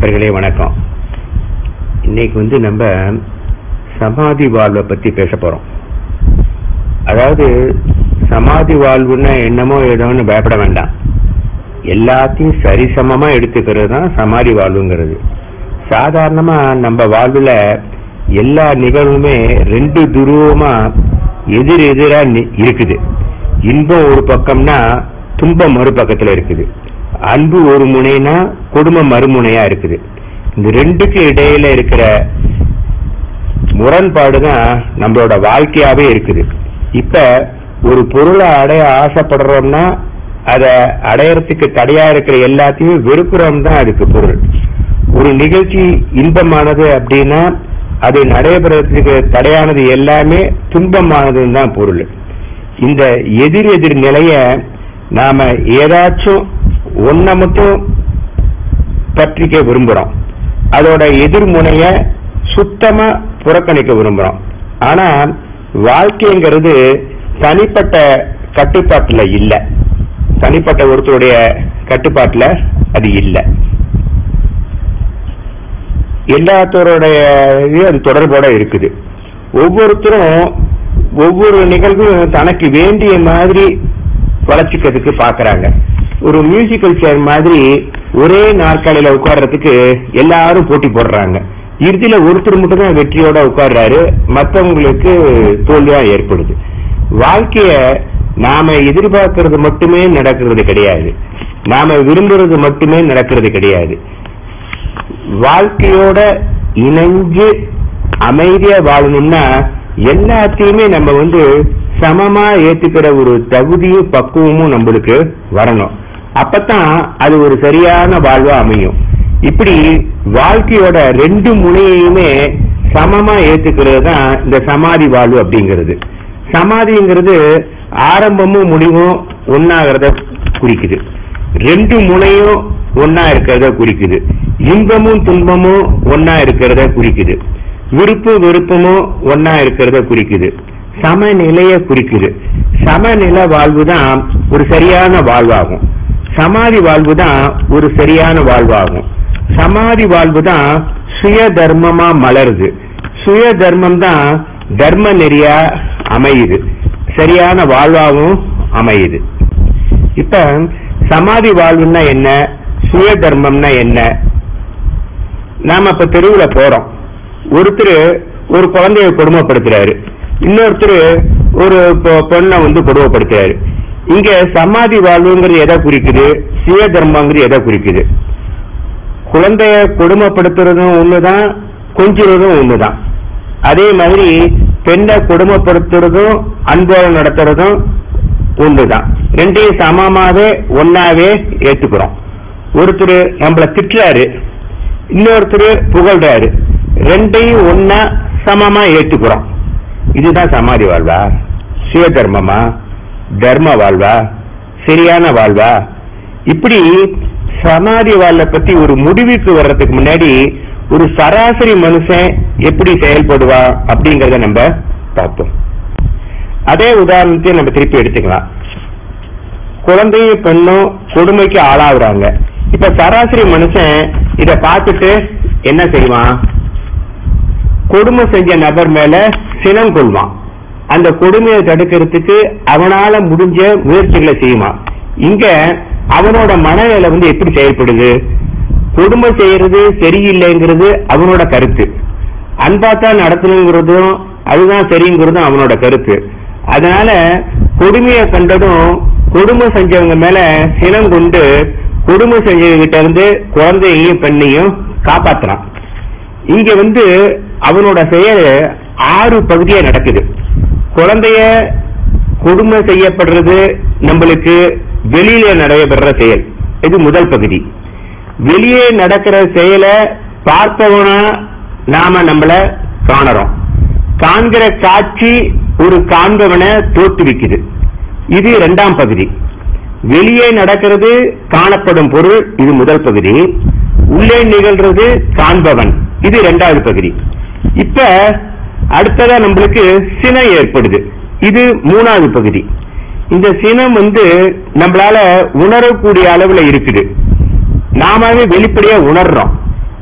நண்பர்களே வணக்கம் இன்னைக்கு வந்து நம்ம சமாதி வாழ்வை பத்தி பேச போறோம் அதாவது சமாதி வாழ்வுன்னா என்னமோ ஏதோன்னு பயப்பட வேண்டாம் எல்லாத்தையும் சரிசமமா எடுத்துக்கிறது தான் சமாதி வாழ்வுங்கிறது சாதாரணமா நம்ம வாழ்வுல எல்லா நிகழ்வுமே ரெண்டு துருவமா எதிர் எதிரா நி- இருக்குது இன்பம் ஒரு பக்கம்னா துன்பம் மறுபக்கத்துல இருக்குது அன்பு ஒரு முனைனா குடும்பம் மறுமுனையா இருக்குது இந்த ரெண்டுக்கு இடையில இருக்கிற முரண்பாடு தான் நம்மளோட வாழ்க்கையாவே இருக்குது இப்ப ஒரு பொருளை அடைய ஆசைப்படுறோம்னா அதை அடையறதுக்கு தடையா இருக்கிற எல்லாத்தையும் வெறுக்கிறோம் தான் அதுக்கு பொருள் ஒரு நிகழ்ச்சி இன்பமானது அப்படின்னா அது நடைபெறத்துக்கு தடையானது எல்லாமே துன்பமானதுன்னு தான் பொருள் இந்த எதிர் எதிர் நிலைய நாம ஏதாச்சும் ஒன்ன மட்டும் பற்றிக்க விரும்புறோம் அதோட எதிர்முனைய சுத்தமா புறக்கணிக்க விரும்புறோம் ஆனா வாழ்க்கைங்கிறது தனிப்பட்ட கட்டுப்பாட்டுல இல்ல தனிப்பட்ட ஒருத்தருடைய கட்டுப்பாட்டுல அது இல்ல எல்லாத்தோருடைய இது அது தொடர்போட இருக்குது ஒவ்வொருத்தரும் ஒவ்வொரு நிகழ்வும் தனக்கு வேண்டிய மாதிரி வளர்ச்சிக்கிறதுக்கு பாக்குறாங்க ஒரு மியூசிக்கல் சேர் மாதிரி ஒரே நாற்காலியில உட்கார்றதுக்கு எல்லாரும் போட்டி போடுறாங்க இறுதியில ஒருத்தர் மட்டும் தான் வெற்றியோட உட்கார்றாரு மத்தவங்களுக்கு தோல்வியா ஏற்படுது வாழ்க்கைய நாம எதிர்பார்க்கறது மட்டுமே நடக்கிறது கிடையாது நாம விரும்புறது மட்டுமே நடக்கிறது கிடையாது வாழ்க்கையோட இணைஞ்சு அமைதியா வாழணும்னா எல்லாத்தையுமே நம்ம வந்து சமமா ஏத்துக்கிற ஒரு தகுதியும் பக்குவமும் நம்மளுக்கு வரணும் அப்பதான் அது ஒரு சரியான வாழ்வா அமையும் இப்படி வாழ்க்கையோட ரெண்டு முனையையுமே சமமா ஏத்துக்கிறது தான் இந்த சமாதி வாழ்வு அப்படிங்கிறது சமாதிங்கிறது ஆரம்பமும் முடிவும் ஒன்னாகிறத குறிக்குது ரெண்டு முனையும் ஒன்னா இருக்கிறத குறிக்குது இன்பமும் துன்பமும் ஒன்னா இருக்கிறத குறிக்குது விருப்பு வெறுப்பமும் ஒன்னா இருக்கிறத குறிக்குது சமநிலைய குறிக்குது சமநில வாழ்வு தான் ஒரு சரியான வாழ்வாகும் சமாதி வாழ்வு தான் ஒரு சரியான வாழ்வாகும் சமாதி வாழ்வு தான் சுய தர்மமா மலருது சுய தர்மம் தான் தர்ம நெறியா அமையுது சரியான வாழ்வாகவும் அமையுது இப்ப சமாதி வாழ்வுன்னா என்ன சுய தர்மம்னா என்ன நாம இப்ப தெருவுல போறோம் ஒருத்தர் ஒரு குழந்தைய கொடுமைப்படுத்துறாரு இன்னொருத்தர் ஒரு பொ- பொண்ணை வந்து கொடுமைப்படுத்துறாரு இங்க சமாதி வாழ்வுங்கிறது எதை குறிக்குது சுய தர்மங்கிறது எதை குறிக்குது குழந்தைய கொடுமைப்படுத்துறதும் ஒண்ணுதான் கொஞ்சுறதும் ஒண்ணுதான் அதே மாதிரி பெண்ணை கொடுமைப்படுத்துறதும் அன்போட நடத்துறதும் ஒண்ணுதான் ரெண்டையும் சமமாவே ஒன்னாவே ஏத்துக்கிறோம் ஒருத்தர் நம்மள திட்டுறாரு இன்னொருத்தர் புகழ்றாரு ரெண்டையும் ஒன்னா சமமா ஏத்துக்கிறோம் இதுதான் சமாதி வாழ்வா சுய தர்மமா தர்ம வாழ்வா சரியான வாழ்வா இப்படி சமாதி வாழ்வை பத்தி ஒரு முடிவுக்கு வர்றதுக்கு முன்னாடி ஒரு சராசரி மனுஷன் எப்படி செயல்படுவா அப்படிங்கறத நம்ம பார்ப்போம் அதே உதாரணத்தை நம்ம திருப்பி எடுத்துக்கலாம் குழந்தையும் பெண்ணும் கொடுமைக்கு ஆளாகுறாங்க இப்ப சராசரி மனுஷன் இத பார்த்துட்டு என்ன செய்வான் கொடுமை செஞ்ச நபர் மேல சினம் கொள்வான் அந்த கொடுமையை தடுக்கிறதுக்கு அவனால முடிஞ்ச முயற்சிகளை செய்வான் இங்க அவனோட மனநிலை வந்து எப்படி செயல்படுது கொடுமை செய்யறது சரியில்லைங்கிறது அவனோட கருத்து அன்பாத்தான் நடத்தணுங்கிறதும் அதுதான் சரிங்கிறதும் அவனோட கருத்து அதனால கொடுமையை கண்டதும் கொடுமை செஞ்சவங்க மேல சினம் கொண்டு கொடுமை செஞ்சவங்கிட்ட இருந்து குழந்தையையும் பெண்ணையும் காப்பாத்துறான் இங்க வந்து அவனோட செயல் ஆறு பகுதியா நடக்குது குழந்தைய கொடுமை செய்யப்படுறது நம்மளுக்கு வெளியில நடைபெற செயல் இது முதல் பகுதி வெளியே நடக்கிற செயலை பார்ப்பவனா நாம நம்மள காணறோம் காண்கிற காட்சி ஒரு காண்பவனை தோற்றுவிக்குது இது இரண்டாம் பகுதி வெளியே நடக்கிறது காணப்படும் பொருள் இது முதல் பகுதி உள்ளே நிகழ்றது காண்பவன் இது இரண்டாவது பகுதி இப்ப அடுத்ததா நம்மளுக்கு சினம் ஏற்படுது இது மூணாவது பகுதி இந்த சினம் வந்து நம்மளால உணரக்கூடிய அளவுல இருக்குது நாமவே வெளிப்படையா உணர்றோம்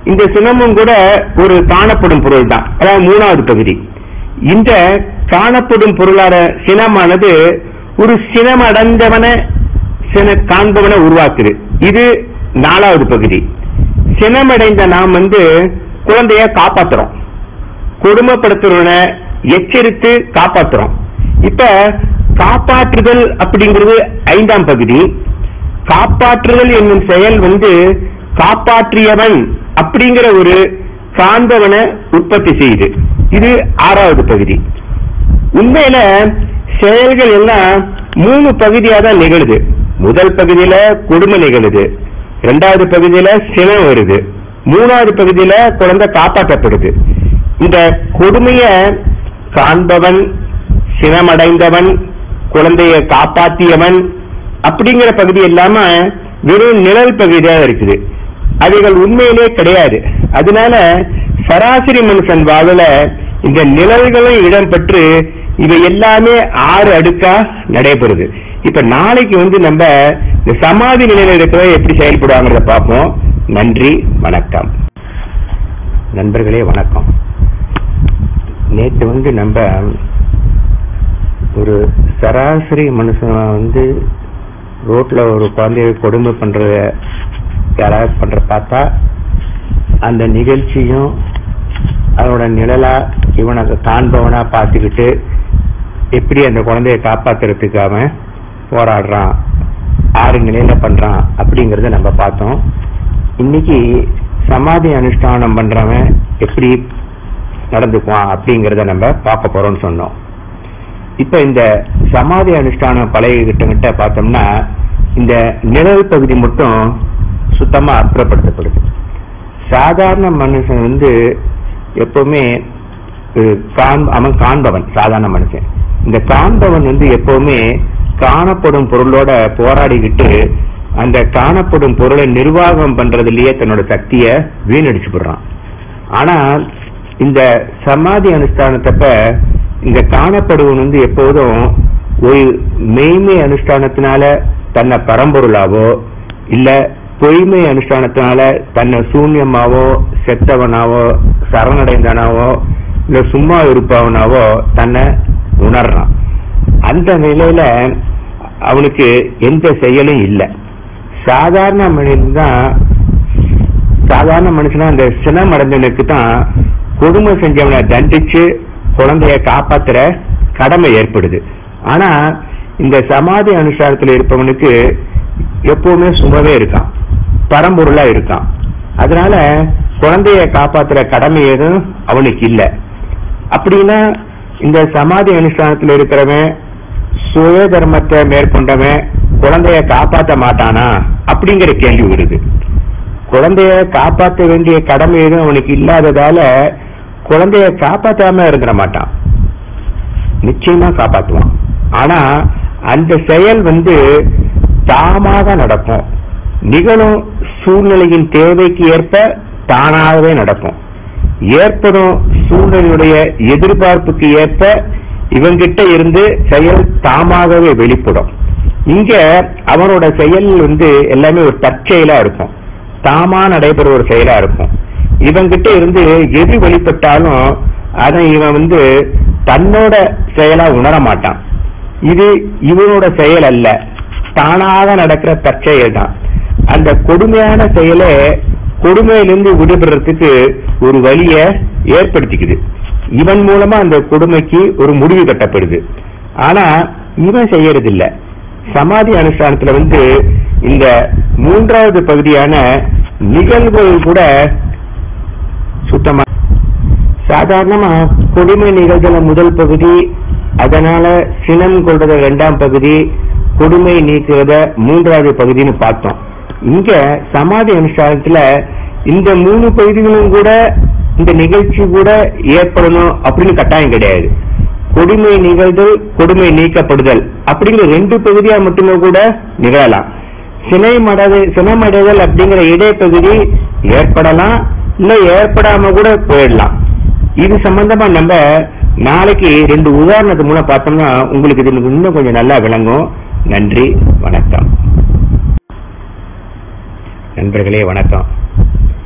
இந்த சினமும் கூட ஒரு காணப்படும் பொருள் தான் அதாவது மூணாவது பகுதி இந்த காணப்படும் பொருளான சினமானது ஒரு சினமடைந்தவன சின காண்பவனை உருவாக்குது இது நாலாவது பகுதி சினமடைந்த நாம் வந்து குழந்தைய காப்பாத்துறோம் கொடுமைப்படுத்துறவனை எச்சரித்து காப்பாத்துறோம் இப்ப காப்பாற்றுதல் அப்படிங்கிறது ஐந்தாம் பகுதி காப்பாற்றுதல் என்னும் செயல் வந்து காப்பாற்றியவன் அப்படிங்கிற ஒரு காண்பவனை உற்பத்தி செய்யுது இது ஆறாவது பகுதி உண்மையில செயல்கள் எல்லாம் மூணு பகுதியா தான் நிகழுது முதல் பகுதியில கொடுமை நிகழுது இரண்டாவது பகுதியில சினம் வருது மூணாவது பகுதியில குழந்தை காப்பாற்றப்படுது இந்த கொடுமைய காண்பவன் சினமடைந்தவன் குழந்தைய காப்பாற்றியவன் அப்படிங்கிற பகுதி இல்லாம வெறும் நிழல் பகுதியா இருக்குது அவைகள் உண்மையிலே கிடையாது அதனால சராசரி மனுஷன் வாழ்வுல இந்த நிழல்களும் இடம்பெற்று இவை எல்லாமே ஆறு அடுக்கா நடைபெறுது இப்ப நாளைக்கு வந்து நம்ம இந்த சமாதி நிலையில இருக்கிற எப்படி செயல்படுவாங்கிறத பார்ப்போம் நன்றி வணக்கம் நண்பர்களே வணக்கம் நேற்று வந்து நம்ம ஒரு சராசரி மனுஷன் வந்து ரோட்ல ஒரு குழந்தைய கொடுமை பண்றத யாராவது பண்ற பார்த்தா அந்த நிகழ்ச்சியும் அதோட நிழலா இவனை காண்பவனா பார்த்துக்கிட்டு எப்படி அந்த குழந்தைய காப்பாத்துறதுக்கு அவன் போராடுறான் ஆறு நிலையில பண்றான் அப்படிங்கறத நம்ம பார்த்தோம் இன்னைக்கு சமாதி அனுஷ்டானம் பண்றவன் எப்படி நடந்துக்குவான் அப்படிங்கறத நம்ம பார்க்க போறோம்னு சொன்னோம் இப்ப இந்த சமாதி அனுஷ்டானம் பழகிக்கிட்ட பார்த்தோம்னா இந்த நிழல் பகுதி மட்டும் சுத்தமா அப்புறப்படுத்தப்படுது சாதாரண மனுஷன் வந்து எப்பவுமே அஹ், காண் அவன் காண்பவன் சாதாரண மனுஷன் இந்த காண்பவன் வந்து எப்பவுமே காணப்படும் பொருளோட போராடிக்கிட்டு அந்த காணப்படும் பொருளை நிர்வாகம் பண்றதுலயே தன்னோட சக்தியை வீணடிச்சு விடுறான் ஆனா இந்த சமாதி அனுஷ்டானத்தப்ப இந்த காணப்படுவன் வந்து எப்போதும் ஒரு மெய்மை அனுஷ்டானத்தினால தன்னை பரம்பொருளாவோ இல்ல பொய்மை அனுஷ்டானத்தினால தன்னை சூன்யமாவோ செத்தவனாவோ சரணடைந்தனாவோ இல்ல சும்மா இருப்பவனாவோ தன்னை உணர்றான் அந்த நிலையில அவனுக்கு எந்த செயலும் இல்லை சாதாரண மனிதன் தான் சாதாரண மனுஷனா அந்த சினம் அடைஞ்சவனுக்கு தான் கொடுமை செஞ்சவனை தண்டிச்சு குழந்தைய காப்பாத்துற கடமை ஏற்படுது ஆனா இந்த சமாதி அனுஷ்டானத்துல இருப்பவனுக்கு எப்பவுமே சும்மாவே இருக்கான் பரம்பொருளா இருக்கான் அதனால குழந்தைய காப்பாத்துற கடமை எதுவும் அவனுக்கு இல்லை அப்படின்னா இந்த சமாதி அனுஷ்டானத்துல இருக்கிறவன் சுய தர்மத்தை மேற்கொண்டவன் குழந்தைய காப்பாற்ற மாட்டானா அப்படிங்கிற கேள்வி வருது குழந்தைய காப்பாற்ற வேண்டிய கடமை எதுவும் அவனுக்கு இல்லாததால குழந்தைய காப்பாற்றாம இருந்துட மாட்டான் நிச்சயமா காப்பாற்றுவான் ஆனா அந்த செயல் வந்து தாமாக நடக்கும் நிகழும் சூழ்நிலையின் தேவைக்கு ஏற்ப தானாகவே நடக்கும் ஏற்படும் சூழ்நிலையுடைய எதிர்பார்ப்புக்கு ஏற்ப இவங்கிட்ட இருந்து செயல் தாமாகவே வெளிப்படும் இங்க அவனோட செயல் வந்து எல்லாமே ஒரு தற்செயலா இருக்கும் தாமா நடைபெற ஒரு செயலா இருக்கும் இவங்கிட்ட இருந்து எது வெளிப்பட்டாலும் அதை இவன் வந்து தன்னோட செயலா உணர மாட்டான் இது இவனோட செயல் அல்ல தானாக நடக்கிற தற்செயல் தான் அந்த கொடுமையான செயலை கொடுமையிலிருந்து விடுபடுறதுக்கு ஒரு வழிய ஏற்படுத்திக்குது இவன் மூலமா அந்த கொடுமைக்கு ஒரு முடிவு கட்டப்படுது ஆனா இவன் செய்யறது இல்ல சமாதி அனுஷ்டானத்துல வந்து இந்த மூன்றாவது பகுதியான நிகழ்வுகள் கூட சுத்தமா சாதாரணமா கொடுமை நிகழ்தல முதல் பகுதி அதனால சினம் கொள்றத இரண்டாம் பகுதி கொடுமை நீக்கிறத மூன்றாவது பகுதின்னு பார்த்தோம் இங்க சமாதி அனுஷ்டானத்துல இந்த மூணு பகுதிகளும் கூட இந்த நிகழ்ச்சி கூட ஏற்படணும் அப்படின்னு கட்டாயம் கிடையாது கொடுமை நிகழ்தல் கொடுமை நீக்கப்படுதல் அப்படிங்கிற ரெண்டு பகுதியா மட்டுமே கூட நிகழலாம் சினைமடது சினமடைதல் அப்படிங்கிற இடைப்பகுதி ஏற்படலாம் இல்ல ஏற்படாம கூட போயிடலாம் இது சம்பந்தமா நம்ம நாளைக்கு ரெண்டு உதாரணத்து மூலம் பார்த்தோம்னா உங்களுக்கு இது இன்னும் கொஞ்சம் நல்லா விளங்கும் நன்றி வணக்கம் நண்பர்களே வணக்கம்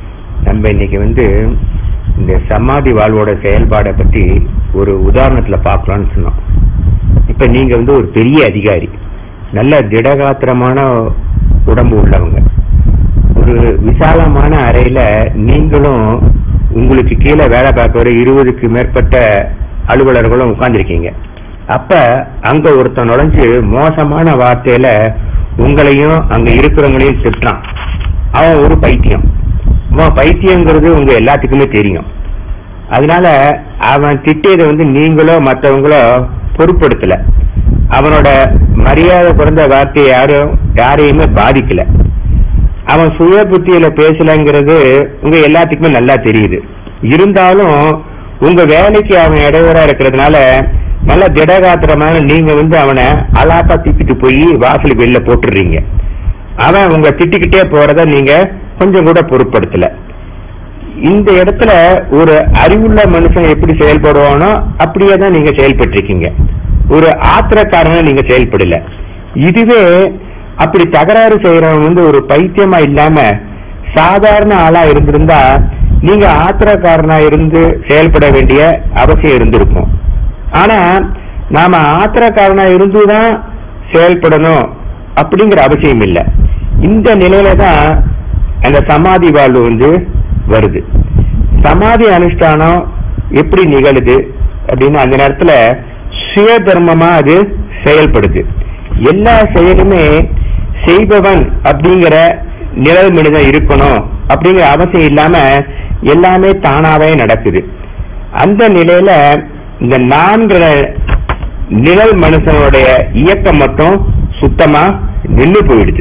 நம்ம இன்னைக்கு வந்து இந்த சமாதி வாழ்வோட செயல்பாடை பத்தி ஒரு உதாரணத்துல பார்க்கலாம்னு சொன்னோம் இப்ப நீங்க வந்து ஒரு பெரிய அதிகாரி நல்ல திடகாத்திரமான உடம்பு உள்ளவங்க ஒரு விசாலமான அறையில நீங்களும் உங்களுக்கு கீழே வேலை பார்க்கிற இருபதுக்கு மேற்பட்ட அலுவலர்களும் உட்கார்ந்துருக்கீங்க அப்ப அங்க ஒருத்தன் நுழைஞ்சு மோசமான வார்த்தையில உங்களையும் அங்க இருக்கிறவங்களையும் திட்டுறான் அவன் ஒரு பைத்தியம் அவன் பைத்தியங்கிறது உங்க எல்லாத்துக்குமே தெரியும் அதனால அவன் திட்டியதை வந்து நீங்களோ மற்றவங்களோ பொருட்படுத்தல அவனோட மரியாதை குறைந்த வார்த்தையை யாரும் யாரையுமே பாதிக்கல அவன் சுய புத்தியில பேசலங்கிறது உங்க எல்லாத்துக்குமே நல்லா தெரியுது இருந்தாலும் உங்க வேலைக்கு அவன் இடையூறா இருக்கிறதுனால நல்ல திடகாத்திரமான நீங்க வந்து அவனை அலாப்பா திப்பிட்டு போய் வாசலுக்கு வெளில போட்டுடுறீங்க அவன் உங்க திட்டிக்கிட்டே போறத நீங்க கொஞ்சம் கூட பொருட்படுத்தல இந்த இடத்துல ஒரு அறிவுள்ள மனுஷன் எப்படி செயல்படுவானோ அப்படியே தான் நீங்க செயல்பட்டிருக்கீங்க ஒரு ஆத்திரக்காரன நீங்க செயல்படல இதுவே அப்படி தகராறு செய்யறவன் வந்து ஒரு பைத்தியமா இல்லாம சாதாரண ஆளா இருந்திருந்தா நீங்க ஆத்திரக்காரனா இருந்து செயல்பட வேண்டிய அவசியம் இருந்திருக்கும் ஆனா நாம ஆத்திரக்காரனா இருந்துதான் செயல்படணும் அப்படிங்கிற அவசியம் இல்லை இந்த நிலையில தான் அந்த சமாதி வாழ்வு வந்து வருது சமாதி அனுஷ்டானம் எப்படி நிகழுது அப்படின்னு அந்த நேரத்துல சுய தர்மமா அது செயல்படுது எல்லா செயலுமே செய்பவன் அப்படிங்கிற நிழல் மனிதன் இருக்கணும் அப்படிங்கிற அவசியம் இல்லாம எல்லாமே தானாவே நடக்குது அந்த நிலையில இந்த நான்கிற நிழல் மனுஷனுடைய இயக்கம் மட்டும் சுத்தமா நின்று போயிடுது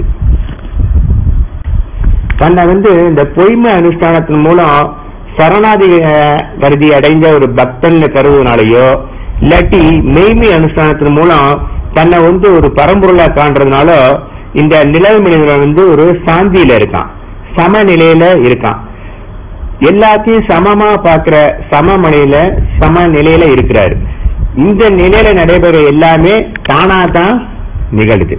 தன்னை வந்து இந்த பொய்மை அனுஷ்டானத்தின் மூலம் சரணாதி கருதி அடைஞ்ச ஒரு பக்தன் கருதுனாலயோ இல்லாட்டி மெய்மை அனுஷ்டானத்தின் மூலம் தன்னை வந்து ஒரு பரம்பொருளா காண்றதுனால இந்த நிழல் மனிதன் வந்து ஒரு சாந்தியில இருக்கான் சமநிலையில இருக்கான் எல்லாத்தையும் சமமா பாக்குற சமமனையில சமநிலையில இருக்கிறாரு இந்த நிலையில நடைபெற எல்லாமே தானா தான் நிகழுது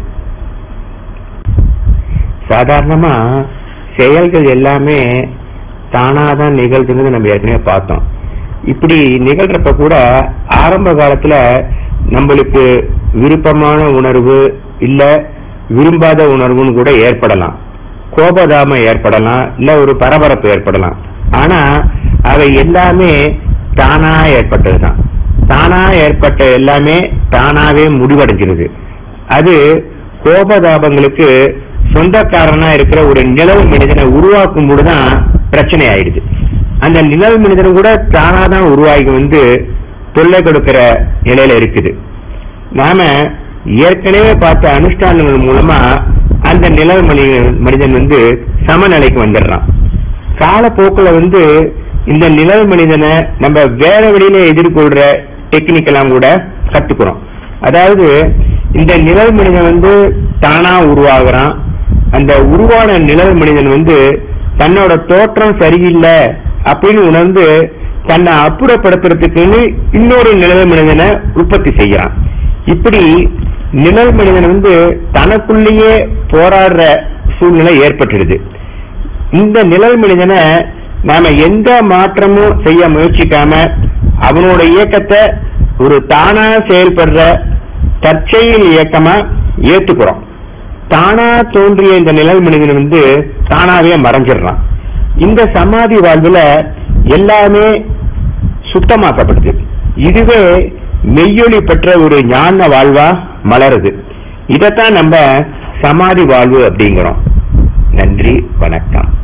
சாதாரணமா செயல்கள் எல்லாமே தானாதான் நிகழ்துன்னு நம்ம ஏற்கனவே பார்த்தோம் இப்படி நிகழ்றப்ப கூட ஆரம்ப காலத்துல நம்மளுக்கு விருப்பமான உணர்வு இல்ல விரும்பாத உணர்வுன்னு கூட ஏற்படலாம் கோபதாமம் ஏற்படலாம் இல்ல ஒரு பரபரப்பு ஏற்படலாம் ஆனா அவை எல்லாமே தானா ஏற்பட்டதுதான் தானா ஏற்பட்ட எல்லாமே தானாவே முடிவடைஞ்சிருது அது கோபதாபங்களுக்கு சொந்தக்காரனா இருக்கிற ஒரு நிழல் மனிதனை உருவாக்கும் போதுதான் பிரச்சனை ஆயிடுது அந்த நிழல் மனிதன் கூட தானாதான் உருவாகி வந்து தொல்லை கொடுக்கிற நிலையில இருக்குது நாம ஏற்கனவே பார்த்த அனுஷ்டானங்கள் மூலமா அந்த நிழல் மனிதன் மனிதன் வந்து சமநிலைக்கு வந்துடுறான் காலப்போக்கில் வந்து இந்த நிழல் மனிதனை நம்ம வேற வழியில எதிர்கொள்ற டெக்னிக் எல்லாம் கூட கத்துக்கிறோம் அதாவது இந்த நிழல் மனிதன் வந்து தானா உருவாகுறான் அந்த உருவான நிழல் மனிதன் வந்து தன்னோட தோற்றம் சரியில்லை அப்படின்னு உணர்ந்து தன்னை அப்புறப்படுத்துறதுக்குன்னு இன்னொரு நிழல் மனிதனை உற்பத்தி செய்யறான் இப்படி நிழல் மனிதன் வந்து தனக்குள்ளேயே போராடுற சூழ்நிலை ஏற்பட்டுடுது இந்த நிழல் மனிதனை நாம எந்த மாற்றமும் செய்ய முயற்சிக்காம அவனோட இயக்கத்தை ஒரு தானா செயல்படுற தற்செயல் இயக்கமா ஏத்துக்கிறோம் தானா தோன்றிய இந்த நிழல் மனிதன் வந்து தானாவே மறைஞ்சிடுறான் இந்த சமாதி வாழ்வுல எல்லாமே சுத்தமாக்கப்படுது இதுவே மெய்யொலி பெற்ற ஒரு ஞான வாழ்வா மலருது இதைத்தான் நம்ம சமாதி வாழ்வு அப்படிங்கிறோம் நன்றி வணக்கம்